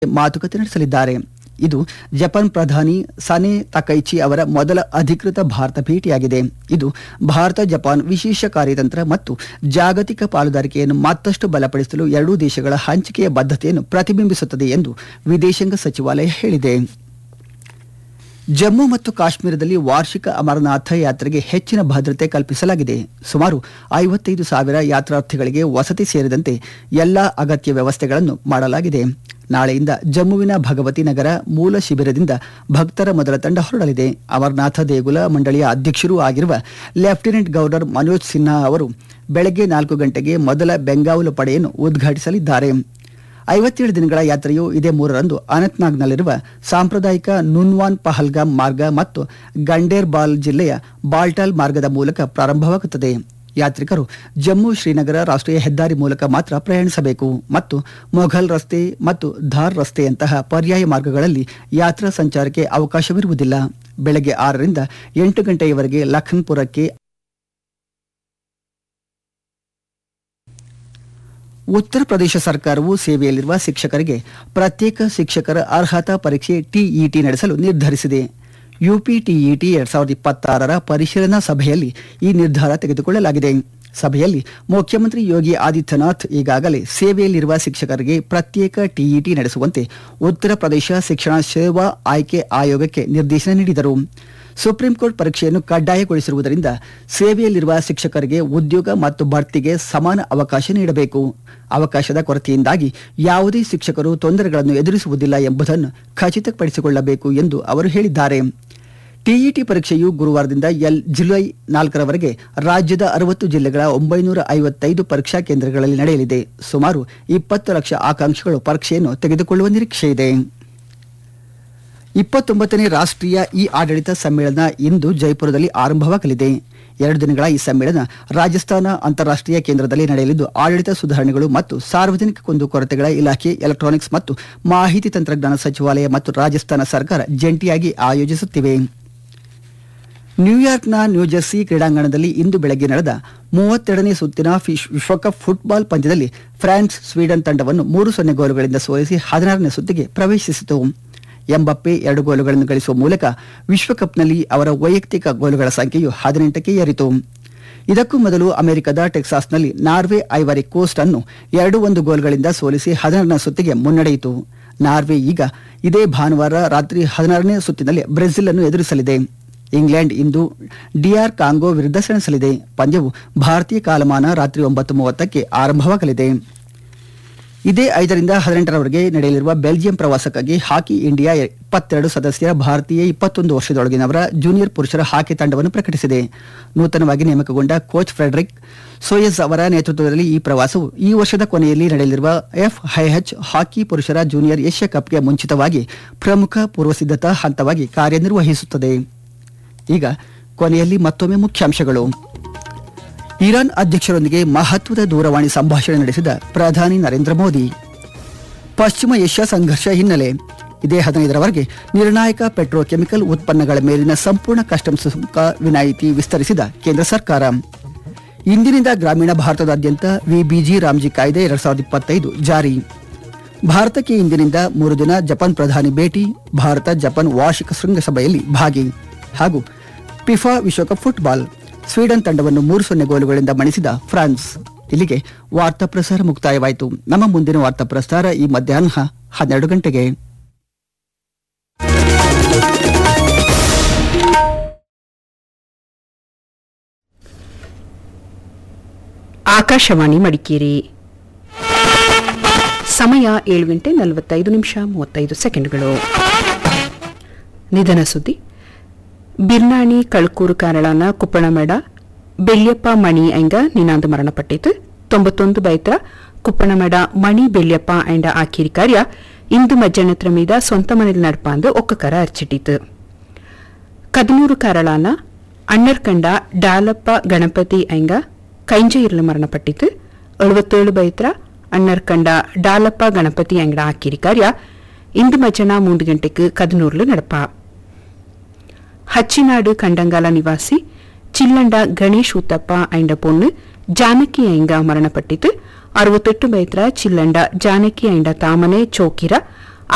ಮಾತುಕತೆ ನಡೆಸಲಿದ್ದಾರೆ ಇದು ಜಪಾನ್ ಪ್ರಧಾನಿ ಸನೆ ತಕೈಚಿ ಅವರ ಮೊದಲ ಅಧಿಕೃತ ಭಾರತ ಭೇಟಿಯಾಗಿದೆ ಇದು ಭಾರತ ಜಪಾನ್ ವಿಶೇಷ ಕಾರ್ಯತಂತ್ರ ಮತ್ತು ಜಾಗತಿಕ ಪಾಲುದಾರಿಕೆಯನ್ನು ಮತ್ತಷ್ಟು ಬಲಪಡಿಸಲು ಎರಡೂ ದೇಶಗಳ ಹಂಚಿಕೆಯ ಬದ್ಧತೆಯನ್ನು ಪ್ರತಿಬಿಂಬಿಸುತ್ತದೆ ಎಂದು ವಿದೇಶಾಂಗ ಸಚಿವಾಲಯ ಹೇಳಿದೆ ಜಮ್ಮು ಮತ್ತು ಕಾಶ್ಮೀರದಲ್ಲಿ ವಾರ್ಷಿಕ ಅಮರನಾಥ ಯಾತ್ರೆಗೆ ಹೆಚ್ಚಿನ ಭದ್ರತೆ ಕಲ್ಪಿಸಲಾಗಿದೆ ಸುಮಾರು ಐವತ್ತೈದು ಸಾವಿರ ಯಾತ್ರಾರ್ಥಿಗಳಿಗೆ ವಸತಿ ಸೇರಿದಂತೆ ಎಲ್ಲಾ ಅಗತ್ಯ ವ್ಯವಸ್ಥೆಗಳನ್ನು ಮಾಡಲಾಗಿದೆ ನಾಳೆಯಿಂದ ಜಮ್ಮುವಿನ ಭಗವತಿ ನಗರ ಮೂಲ ಶಿಬಿರದಿಂದ ಭಕ್ತರ ಮೊದಲ ತಂಡ ಹೊರಡಲಿದೆ ಅಮರನಾಥ ದೇಗುಲ ಮಂಡಳಿಯ ಅಧ್ಯಕ್ಷರೂ ಆಗಿರುವ ಲೆಫ್ಟಿನೆಂಟ್ ಗವರ್ನರ್ ಮನೋಜ್ ಸಿನ್ಹಾ ಅವರು ಬೆಳಗ್ಗೆ ನಾಲ್ಕು ಗಂಟೆಗೆ ಮೊದಲ ಬೆಂಗಾವಲು ಪಡೆಯನ್ನು ಉದ್ಘಾಟಿಸಲಿದ್ದಾರೆ ಐವತ್ತೇಳು ದಿನಗಳ ಯಾತ್ರೆಯು ಇದೇ ಮೂರರಂದು ಅನಂತ್ನಾಗ್ನಲ್ಲಿರುವ ಸಾಂಪ್ರದಾಯಿಕ ನುನ್ವಾನ್ ಪಹಲ್ಗಾಮ್ ಮಾರ್ಗ ಮತ್ತು ಗಂಡೇರ್ಬಾಲ್ ಜಿಲ್ಲೆಯ ಬಾಲ್ಟಾಲ್ ಮಾರ್ಗದ ಮೂಲಕ ಪ್ರಾರಂಭವಾಗುತ್ತದೆ ಯಾತ್ರಿಕರು ಜಮ್ಮು ಶ್ರೀನಗರ ರಾಷ್ಟ್ರೀಯ ಹೆದ್ದಾರಿ ಮೂಲಕ ಮಾತ್ರ ಪ್ರಯಾಣಿಸಬೇಕು ಮತ್ತು ಮೊಘಲ್ ರಸ್ತೆ ಮತ್ತು ಧಾರ್ ರಸ್ತೆಯಂತಹ ಪರ್ಯಾಯ ಮಾರ್ಗಗಳಲ್ಲಿ ಯಾತ್ರಾ ಸಂಚಾರಕ್ಕೆ ಅವಕಾಶವಿರುವುದಿಲ್ಲ ಬೆಳಗ್ಗೆ ಆರರಿಂದ ಎಂಟು ಗಂಟೆಯವರೆಗೆ ಲಖನ್ಪುರಕ್ಕೆ ಉತ್ತರ ಪ್ರದೇಶ ಸರ್ಕಾರವು ಸೇವೆಯಲ್ಲಿರುವ ಶಿಕ್ಷಕರಿಗೆ ಪ್ರತ್ಯೇಕ ಶಿಕ್ಷಕರ ಅರ್ಹತಾ ಪರೀಕ್ಷೆ ಟಿಇಟಿ ನಡೆಸಲು ನಿರ್ಧರಿಸಿದೆ ಯುಪಿಟಿಇಟಿ ಎರಡ್ ಸಾವಿರದ ಇಪ್ಪತ್ತಾರರ ಪರಿಶೀಲನಾ ಸಭೆಯಲ್ಲಿ ಈ ನಿರ್ಧಾರ ತೆಗೆದುಕೊಳ್ಳಲಾಗಿದೆ ಸಭೆಯಲ್ಲಿ ಮುಖ್ಯಮಂತ್ರಿ ಯೋಗಿ ಆದಿತ್ಯನಾಥ್ ಈಗಾಗಲೇ ಸೇವೆಯಲ್ಲಿರುವ ಶಿಕ್ಷಕರಿಗೆ ಪ್ರತ್ಯೇಕ ಟಿಇಟಿ ನಡೆಸುವಂತೆ ಉತ್ತರ ಪ್ರದೇಶ ಶಿಕ್ಷಣ ಸೇವಾ ಆಯ್ಕೆ ಆಯೋಗಕ್ಕೆ ನಿರ್ದೇಶನ ನೀಡಿದರು ಸುಪ್ರೀಂ ಕೋರ್ಟ್ ಪರೀಕ್ಷೆಯನ್ನು ಕಡ್ಡಾಯಗೊಳಿಸಿರುವುದರಿಂದ ಸೇವೆಯಲ್ಲಿರುವ ಶಿಕ್ಷಕರಿಗೆ ಉದ್ಯೋಗ ಮತ್ತು ಬಡ್ತಿಗೆ ಸಮಾನ ಅವಕಾಶ ನೀಡಬೇಕು ಅವಕಾಶದ ಕೊರತೆಯಿಂದಾಗಿ ಯಾವುದೇ ಶಿಕ್ಷಕರು ತೊಂದರೆಗಳನ್ನು ಎದುರಿಸುವುದಿಲ್ಲ ಎಂಬುದನ್ನು ಖಚಿತಪಡಿಸಿಕೊಳ್ಳಬೇಕು ಎಂದು ಅವರು ಹೇಳಿದ್ದಾರೆ ಟಿಇಟಿ ಪರೀಕ್ಷೆಯು ಗುರುವಾರದಿಂದ ಎಲ್ ಜುಲೈ ನಾಲ್ಕರವರೆಗೆ ರಾಜ್ಯದ ಅರವತ್ತು ಜಿಲ್ಲೆಗಳ ಒಂಬೈನೂರ ಐವತ್ತೈದು ಪರೀಕ್ಷಾ ಕೇಂದ್ರಗಳಲ್ಲಿ ನಡೆಯಲಿದೆ ಸುಮಾರು ಇಪ್ಪತ್ತು ಲಕ್ಷ ಆಕಾಂಕ್ಷಿಗಳು ಪರೀಕ್ಷೆಯನ್ನು ತೆಗೆದುಕೊಳ್ಳುವ ನಿರೀಕ್ಷೆಯಿದೆ ಇಪ್ಪತ್ತೊಂಬತ್ತನೇ ರಾಷ್ಟ್ರೀಯ ಇ ಆಡಳಿತ ಸಮ್ಮೇಳನ ಇಂದು ಜೈಪುರದಲ್ಲಿ ಆರಂಭವಾಗಲಿದೆ ಎರಡು ದಿನಗಳ ಈ ಸಮ್ಮೇಳನ ರಾಜಸ್ಥಾನ ಅಂತಾರಾಷ್ಟ್ರೀಯ ಕೇಂದ್ರದಲ್ಲಿ ನಡೆಯಲಿದ್ದು ಆಡಳಿತ ಸುಧಾರಣೆಗಳು ಮತ್ತು ಸಾರ್ವಜನಿಕ ಕುಂದುಕೊರತೆಗಳ ಇಲಾಖೆ ಎಲೆಕ್ಟ್ರಾನಿಕ್ಸ್ ಮತ್ತು ಮಾಹಿತಿ ತಂತ್ರಜ್ಞಾನ ಸಚಿವಾಲಯ ಮತ್ತು ರಾಜಸ್ಥಾನ ಸರ್ಕಾರ ಜಂಟಿಯಾಗಿ ಆಯೋಜಿಸುತ್ತಿವೆ ನ್ಯೂಯಾರ್ಕ್ನ ನ್ಯೂಜೆರ್ಸಿ ಕ್ರೀಡಾಂಗಣದಲ್ಲಿ ಇಂದು ಬೆಳಗ್ಗೆ ನಡೆದ ಮೂವತ್ತೆರಡನೇ ಸುತ್ತಿನ ಫಿಶ್ ವಿಶ್ವಕಪ್ ಫುಟ್ಬಾಲ್ ಪಂದ್ಯದಲ್ಲಿ ಫ್ರಾನ್ಸ್ ಸ್ವೀಡನ್ ತಂಡವನ್ನು ಮೂರು ಸೊನ್ನೆ ಗೋಲುಗಳಿಂದ ಸೋಲಿಸಿ ಹದಿನಾರನೇ ಸುತ್ತಿಗೆ ಪ್ರವೇಶಿಸಿತು ಎಂಬಪ್ಪೆ ಎರಡು ಗೋಲುಗಳನ್ನು ಗಳಿಸುವ ಮೂಲಕ ವಿಶ್ವಕಪ್ನಲ್ಲಿ ಅವರ ವೈಯಕ್ತಿಕ ಗೋಲುಗಳ ಸಂಖ್ಯೆಯು ಹದಿನೆಂಟಕ್ಕೆ ಏರಿತು ಇದಕ್ಕೂ ಮೊದಲು ಅಮೆರಿಕದ ಟೆಕ್ಸಾಸ್ನಲ್ಲಿ ನಾರ್ವೆ ಐವರಿ ಕೋಸ್ಟ್ ಅನ್ನು ಎರಡು ಒಂದು ಗೋಲ್ಗಳಿಂದ ಸೋಲಿಸಿ ಹದಿನಾರನೇ ಸುತ್ತಿಗೆ ಮುನ್ನಡೆಯಿತು ನಾರ್ವೆ ಈಗ ಇದೇ ಭಾನುವಾರ ರಾತ್ರಿ ಹದಿನಾರನೇ ಸುತ್ತಿನಲ್ಲಿ ಬ್ರೆಜಿಲ್ ಅನ್ನು ಎದುರಿಸಲಿದೆ ಇಂಗ್ಲೆಂಡ್ ಇಂದು ಡಿಆರ್ ಕಾಂಗೋ ವಿರುದ್ಧ ಸೆಣಸಲಿದೆ ಪಂದ್ಯವು ಭಾರತೀಯ ಕಾಲಮಾನ ರಾತ್ರಿ ಒಂಬತ್ತು ಮೂವತ್ತಕ್ಕೆ ಆರಂಭವಾಗಲಿದೆ ಇದೇ ಐದರಿಂದ ಹದಿನೆಂಟರವರೆಗೆ ನಡೆಯಲಿರುವ ಬೆಲ್ಜಿಯಂ ಪ್ರವಾಸಕ್ಕಾಗಿ ಹಾಕಿ ಇಂಡಿಯಾ ಇಪ್ಪತ್ತೆರಡು ಸದಸ್ಯರ ಭಾರತೀಯ ಇಪ್ಪತ್ತೊಂದು ವರ್ಷದೊಳಗಿನವರ ಜೂನಿಯರ್ ಪುರುಷರ ಹಾಕಿ ತಂಡವನ್ನು ಪ್ರಕಟಿಸಿದೆ ನೂತನವಾಗಿ ನೇಮಕಗೊಂಡ ಕೋಚ್ ಫ್ರೆಡರಿಕ್ ಸೋಯಸ್ ಅವರ ನೇತೃತ್ವದಲ್ಲಿ ಈ ಪ್ರವಾಸವು ಈ ವರ್ಷದ ಕೊನೆಯಲ್ಲಿ ನಡೆಯಲಿರುವ ಎಫ್ಐಎಚ್ ಹಾಕಿ ಪುರುಷರ ಜೂನಿಯರ್ ಏಷ್ಯಾ ಕಪ್ಗೆ ಮುಂಚಿತವಾಗಿ ಪ್ರಮುಖ ಪೂರ್ವಸಿದ್ಧತಾ ಹಂತವಾಗಿ ಕಾರ್ಯನಿರ್ವಹಿಸುತ್ತದೆ ಈಗ ಕೊನೆಯಲ್ಲಿ ಮತ್ತೊಮ್ಮೆ ಮುಖ್ಯಾಂಶಗಳು ಇರಾನ್ ಅಧ್ಯಕ್ಷರೊಂದಿಗೆ ಮಹತ್ವದ ದೂರವಾಣಿ ಸಂಭಾಷಣೆ ನಡೆಸಿದ ಪ್ರಧಾನಿ ನರೇಂದ್ರ ಮೋದಿ ಪಶ್ಚಿಮ ಏಷ್ಯಾ ಸಂಘರ್ಷ ಹಿನ್ನೆಲೆ ಇದೇ ಹದಿನೈದರವರೆಗೆ ನಿರ್ಣಾಯಕ ಪೆಟ್ರೋಕೆಮಿಕಲ್ ಉತ್ಪನ್ನಗಳ ಮೇಲಿನ ಸಂಪೂರ್ಣ ಕಸ್ಟಮ್ಸ್ ಸುಂಕ ವಿನಾಯಿತಿ ವಿಸ್ತರಿಸಿದ ಕೇಂದ್ರ ಸರ್ಕಾರ ಇಂದಿನಿಂದ ಗ್ರಾಮೀಣ ಭಾರತದಾದ್ಯಂತ ವಿಬಿಜಿ ರಾಮ್ಜಿ ಕಾಯ್ದೆ ಎರಡ್ ಸಾವಿರದ ಇಪ್ಪತ್ತೈದು ಜಾರಿ ಭಾರತಕ್ಕೆ ಇಂದಿನಿಂದ ಮೂರು ದಿನ ಜಪಾನ್ ಪ್ರಧಾನಿ ಭೇಟಿ ಭಾರತ ಜಪಾನ್ ವಾರ್ಷಿಕ ಶೃಂಗಸಭೆಯಲ್ಲಿ ಭಾಗಿ ಹಾಗೂ ಪಿಫಾ ವಿಶ್ವಕಪ್ ಫುಟ್ಬಾಲ್ ಸ್ವೀಡನ್ ತಂಡವನ್ನು ಮೂರು ಸೊನ್ನೆ ಗೋಲುಗಳಿಂದ ಮಣಿಸಿದ ಫ್ರಾನ್ಸ್ ಇಲ್ಲಿಗೆ ವಾರ್ತಾ ಪ್ರಸಾರ ಮುಕ್ತಾಯವಾಯಿತು ನಮ್ಮ ಮುಂದಿನ ವಾರ್ತಾ ಪ್ರಸಾರ ಈ ಮಧ್ಯಾಹ್ನ ಹನ್ನೆರಡು ಗಂಟೆಗೆ ಆಕಾಶವಾಣಿ ಮಡಿಕೇರಿ ಸಮಯ ಏಳು ಗಂಟೆ ನಲವತ್ತೈದು ನಿಮಿಷ ಮೂವತ್ತೈದು ಸೆಕೆಂಡ್ಗಳು ನಿಧನ ಸುದ್ದಿ ಬಿರ್ನಾಣಿ ಕಳ್ಕೂರು ಕಾರಳನ ಕುಪ್ಪಣಮೇಡ ಬೆಳ್ಯಪ್ಪ ಮಣಿ ಐಂಗ ನಿನಾಂದು ಮರಣಪಟ್ಟಿತು ತೊಂಬತ್ತೊಂದು ಬೈತ್ರ ಕುಪ್ಪಣಮೇಡ ಮಣಿ ಬೆಳ್ಯಪ್ಪ ಐಂಡ ಆಕಿರಿ ಕಾರ್ಯ ಇಂದು ಮಧ್ಯಾಹ್ನತ್ರ ಮೀದ ಸ್ವಂತ ಮನೇಲಿ ನಡ್ಪಾಂದು ಒಕ್ಕಕರ ಅರ್ಚಿಟ್ಟಿತು ಕದನೂರು ಕಾರಳಾನ ಅಣ್ಣರ್ಕಂಡ ಡಾಲಪ್ಪ ಗಣಪತಿ ಐಂಗ ಕೈಂಜ ಇರ್ಲು ಮರಣಪಟ್ಟಿತು ಎಳುವತ್ತೇಳು ಬೈತ್ರ ಅಣ್ಣರ್ಕಂಡ ಡಾಲಪ್ಪ ಗಣಪತಿ ಅಂಗಡ ಆಕಿರಿ ಕಾರ್ಯ ಇಂದು ಮಧ್ಯಾಹ್ನ ಮೂರು ಗಂಟೆಗೆ ಕದನೂರ್ಲು ನಡಪ ಹಚ್ಚಿನಾಡು ಕಂಡಂಗಾಲ ನಿವಾಸಿ ಚಿಲ್ಲಂಡ ಗಣೇಶ್ ಉತ್ತಪ್ಪ ಐಂಡ ಪೊಣ್ಣು ಜಾನಕಿ ಐಂಗ ಮರಣಪಟ್ಟಿತು ಅರವತ್ತೆಟ್ಟು ಬೈತ್ರ ಚಿಲ್ಲಂಡ ಜಾನಕಿ ಐಂಡ ತಾಮನೆ ಚೌಕಿರ